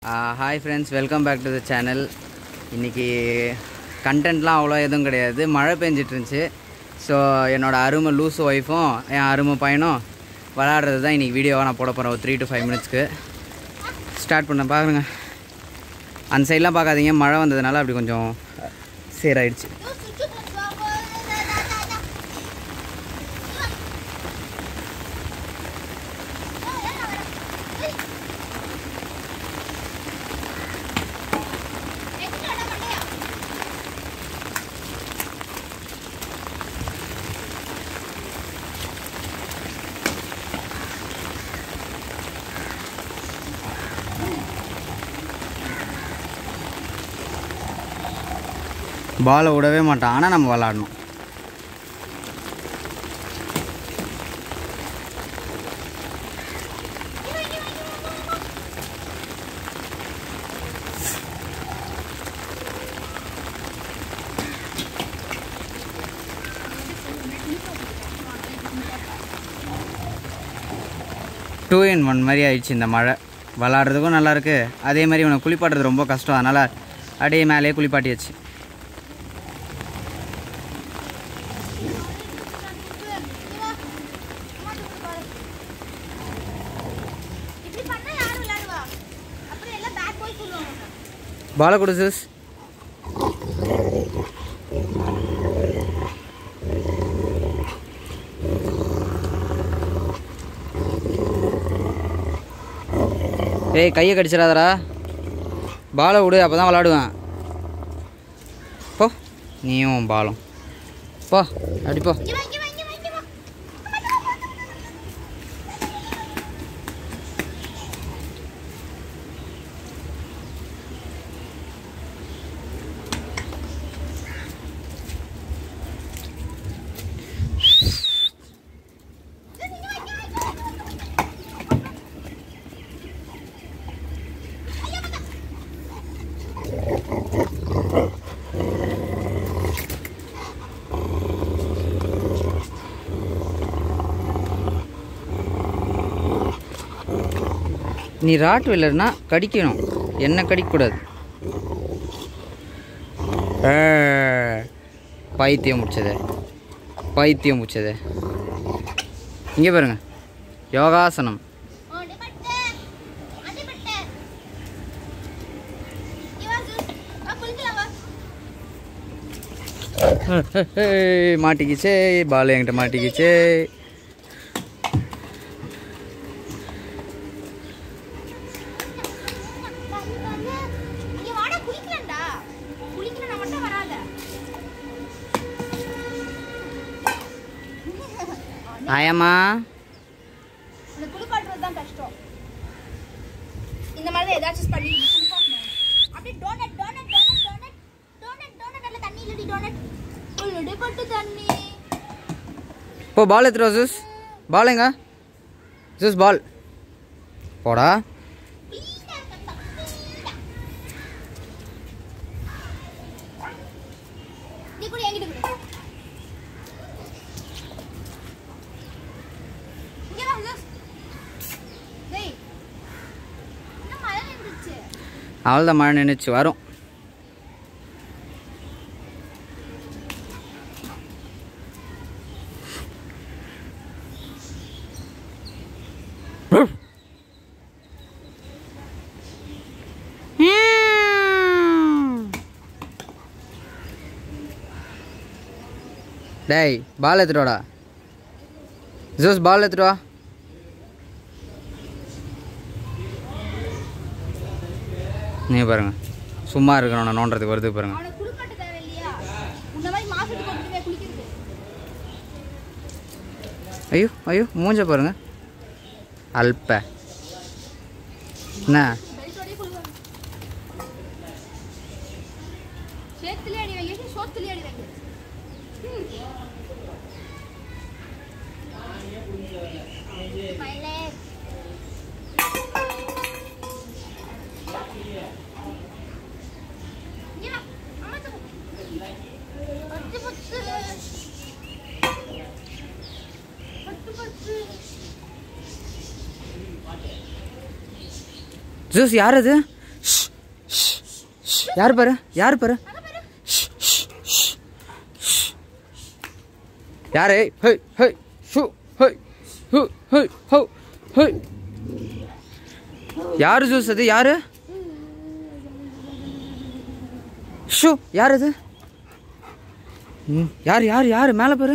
Hi friends welcome back to the channel இன்றைக்கி கண்டென்ட்லாம் அவ்வளோ எதுவும் கிடையாது மழை பெஞ்சிட்டு இருந்துச்சு ஸோ என்னோடய அருமை லூஸ் ஒய்ஃபும் என் அருமை பையனும் விளாட்றது தான் இன்றைக்கி வீடியோவாக நான் போட போகிறேன் ஒரு த்ரீ டு ஃபைவ் மினிட்ஸ்க்கு ஸ்டார்ட் பண்ண பாருங்க அந்த சைட்லாம் பார்க்காதீங்க மழை வந்ததுனால அப்படி கொஞ்சம் சேராயிடுச்சு பாலை விடவே மாட்டான் ஆனால் நம்ம விளாடணும் டூ இன் ஒன் மாதிரி ஆயிடுச்சு இந்த மழை விளாட்றதுக்கும் நல்லாயிருக்கு அதே மாதிரி இவனை குளிப்பாட்டுறது ரொம்ப கஷ்டம் அதனால் அப்படியே மேலேயே குளிப்பாட்டியாச்சு இப்படி பண்ணா யாரு விளையாடுவா அப்புறம் எல்லாம் பேட் பாய் சொல்லுவாங்க பாலை கொடு சிஸ் ஏய் கையை கடிச்சிடாதடா பாலை விடு அப்போ தான் விளாடுவேன் போ நீயும் பாலும் போ அப்படி போ இங்க வா இங்க வா இங்க வா இங்க வா நீ ராட் வில்லர்னா கடிக்கணும் என்ன கடிக்கக்கூடாது ஏ, பைத்தியம் முடிச்சது பைத்தியம் முடிச்சது இங்கே பாருங்க யோகாசனம் அடிபட்டு அடிபட்டு இங்க வா ஜூஸ் வா குளிக்கலாம் வா மாட்டிக்கிச்சே பால் என்கிட்ட மாட்டிக்கிச்சே இங்க வாடா குளிக்கலாம்டா குளிக்கணும் நான் மட்டும் வராத ஆயம்மா இந்த குளிப்பாட்டுறது தான் கஷ்டம் இந்த மாதிரி தான் ஏதாச்சும் பண்ணி குளிப்பாட்டணும் அப்படியே donut donut donut donut donut donut நல்ல தண்ணி இல்லடி டோனட் உள்ளடி பட்டு தண்ணி போ பால் எடுத்துரு வா ஜூஸ் பால் எங்க ஜூஸ் பால் போடா பீடா கட்டா பீடா நீ கூட என்கிட்ட கொடு இங்க வா ஜூஸ் டேய் என்ன மழை நின்றுச்சு அவ்வளோதான் மழை நின்றுச்சு வரும் டேய் பால் எடுத்துட்டு வாடா ஜூஸ் பால் எடுத்துட்டு வா நீ பாருங்க சும்மா இருக்கணும் நான் நோண்டுறதுக்கு வருது பாருங்க அவனை குளிப்பாட்ட தேவை இல்லையா உன்ன மாதிரி மாசத்துக்கு கொண்டு குளிக்கிறது ஐயோ ஐயோ மூஞ்ச பாருங்க அல்ப என்ன பெல்ட்டோடய குளிப்பாங்க சேத்துலயே அடி வைங்க சோத்துலயே அடி வைங்க My leg. இங்க வா, அம்மா தூக்கு. பத்து பத்து. பத்து பத்து. ஜூஸ் யார் அது யார் பாரு யார் பாரு அங்க பாரு யாரு ஹே ஹே ஷூ ஹே ஹு ஹே ஹோ ஹே யாரு ஜூஸ் அது யாரு ஷூ யார் அது ம் யார் யார் யார் மேலே பாரு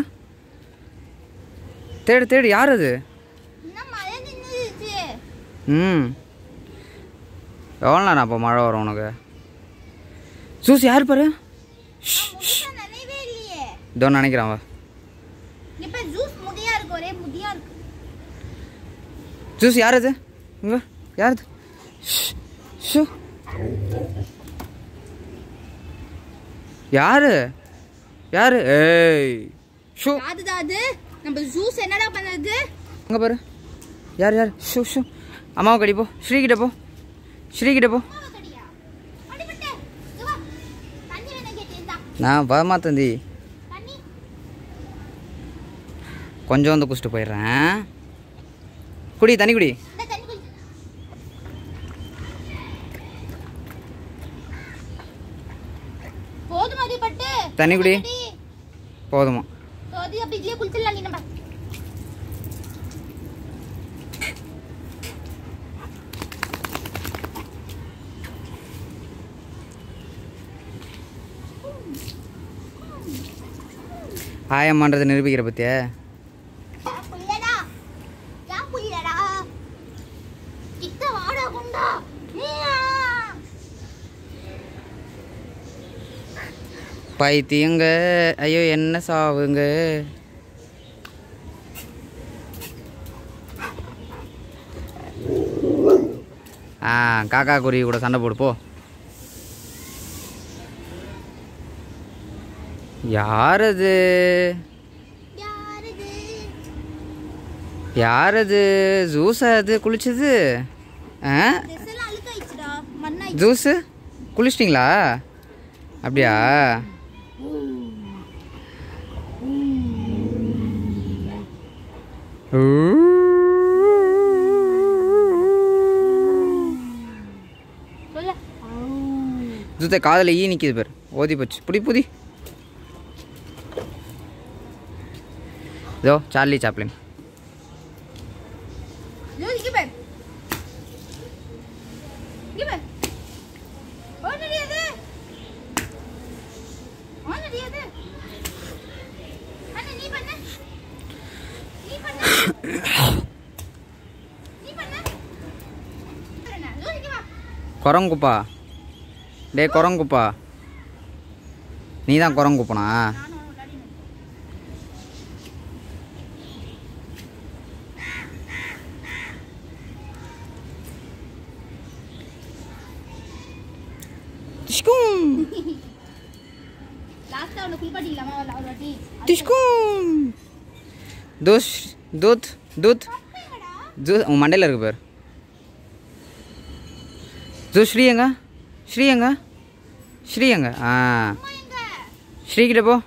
தேடு தேடு யார் அது இன்னும் மழை நின்றுச்சு ம் எவ்வளோ நேரம் அப்போ மழை வரும் உனக்கு ஜூஸ் யார் பாரு முழுசா நினைவே இல்லையே இதோ நினைக்கிறான் வா இப்ப ஜூஸ் முதியா இருக்கு ஒரே முதியா இருக்கு ஜூஸ் யார் அது இங்க யார் அது ஷூ யாரு யாரு ஏய் ஷூ அதுதான் அது நம்ம ஜூஸ் என்னடா பண்ணது அங்கே பாரு யார் யார் ஷூ ஷூ அம்மாவை கடி போ ஸ்ரீகிட்ட போ ஸ்ரீகிட்ட போ அம்மாவை கடியா அடிபட்டு இங்க வா தண்ணி வேணா கேட்டேன் நான் வரமாத்தந்தி தண்ணி கொஞ்சம் வந்து குடிச்சிட்டு போயிடுறேன் குடி தண்ணி குடி இந்த தண்ணி குடி போதும் அடிபட்டு தண்ணி குடி போதுமா அது அப்படி இதுலயே குளிச்சிடலாம் நீ நம்ம ஆயம்மான்றதை நிரூபிக்கிற பத்தியா ஏன் புரியலடா ஏன் புரியலடா கிட்ட வாடா குண்டா நீயா பைத்தியங்க ஐயோ என்ன சாவுங்க ஆ காக்கா குருவி கூட சண்டை போடு போ யார் அது யாரது யார் அது ஜூஸா அது குளிச்சது ஆ ட்ரெஸ் எல்லாம் அழுக்காயிடுச்சுடா மண்ணாயிடுச்சு ஜூஸு குளிச்சிட்டிங்களா அப்படியா சொல்ல ஜூத்தை காதில் ஈ நிற்கிது பேர் ஓதி போச்சு புடி புடி இதோ Charlie Chaplin Lucy, give it. Give it. என்னடி அது? என்னடி அது? அண்ணா, நீ பண்ணு. நீ பண்ணு. நீ பண்ணு. அண்ணா, Lucy, இங்க வா. குரங்குப்பா டே குரங்குப்பா நீ தான் குரங்குப்பனா நானும் விளையாடினேன். Last ஆ உன்னை குளிப்பாட்டிக்கலாமா ஒரு ஒரு வாட்டி? டிஷ்கும் தோஷ் தூத் தூத் அப்பேங்கடா. ஜூஸ் உன் மண்டையில் இருக்கு பேர் ஜூஸ் ஸ்ரீ எங்க ஸ்ரீ எங்க ஸ்ரீ எங்க ஆ அம்மா எங்க? ஸ்ரீகிட்ட போ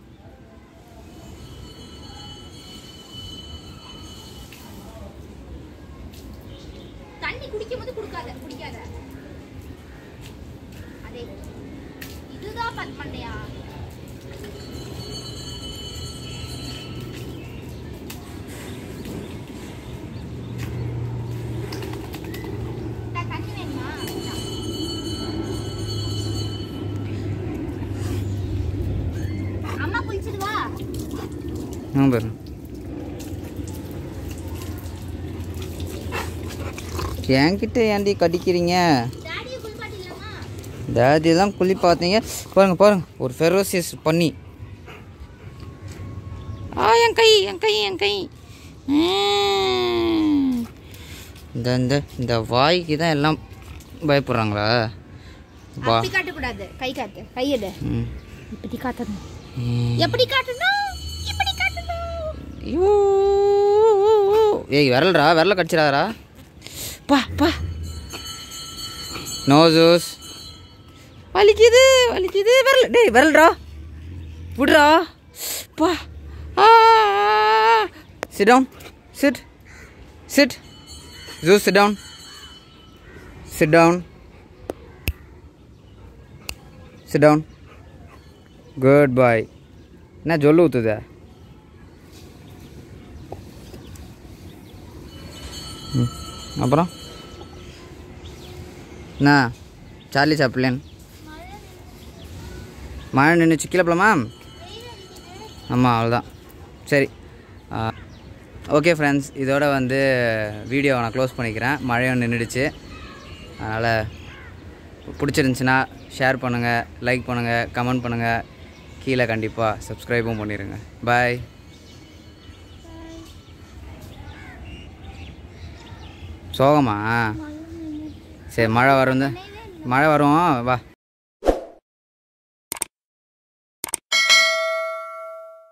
தண்ணி குடிக்கும்போது குடுக்காத குடிக்காத அதே இதுதான் பத் மண்டையா டா, தண்ணி வேணுமா இந்தா. அம்மா குளிச்சிட்டு வா ஆ பேர் என்கிட்ட ஏன்டி கடிக்கிறீங்க டாடியை குளிப்பாட்டிடலாமா டேடி தான் குழி பார்த்தீங்க பாருங்க பாருங்க ஒரு ஃபெரோசியஸ் பண்ணி ஆ என் கை என் கை என் கை ம். இந்த இந்த இந்த வாய்க்கு தான் எல்லாம் பயப்படுறாங்களா வா அப்படி காட்டக்கூடாது கை காட்டு கை எடு ம். இப்படி காட்டணும் ம். எப்படி காட்டணும் இப்படி காட்டணும் ஐயோ. ஏய் விரல்டா விரல கடிச்சிடாதடா பா பா நோ ஜூஸ் வலிக்குது வலிக்குது விரல் டேய் விரல்டா விடுறா பா ஆ sit down sit sit juice sit down sit down sit down good boy என்ன ஜொல்லு ஊற்றுதா ம் அப்புறம் என்ன சார்லி சாப்ளின் மழை நின்றுச்சு கீழே போலாமா ஆமாம் அவ்வளோதான் சரி ஓகே ஃப்ரெண்ட்ஸ் இதோட வந்து வீடியோவை நான் க்ளோஸ் பண்ணிக்கிறேன் மழையும் நின்றுடுச்சு அதனால் பிடிச்சிருந்துச்சின்னா ஷேர் பண்ணுங்கள் லைக் பண்ணுங்கள் கமெண்ட் பண்ணுங்கள் கீழே கண்டிப்பாக சப்ஸ்கிரைபும் பண்ணிடுங்க பாய் சோகமா சரி மழை வரும் மழை வரும் வா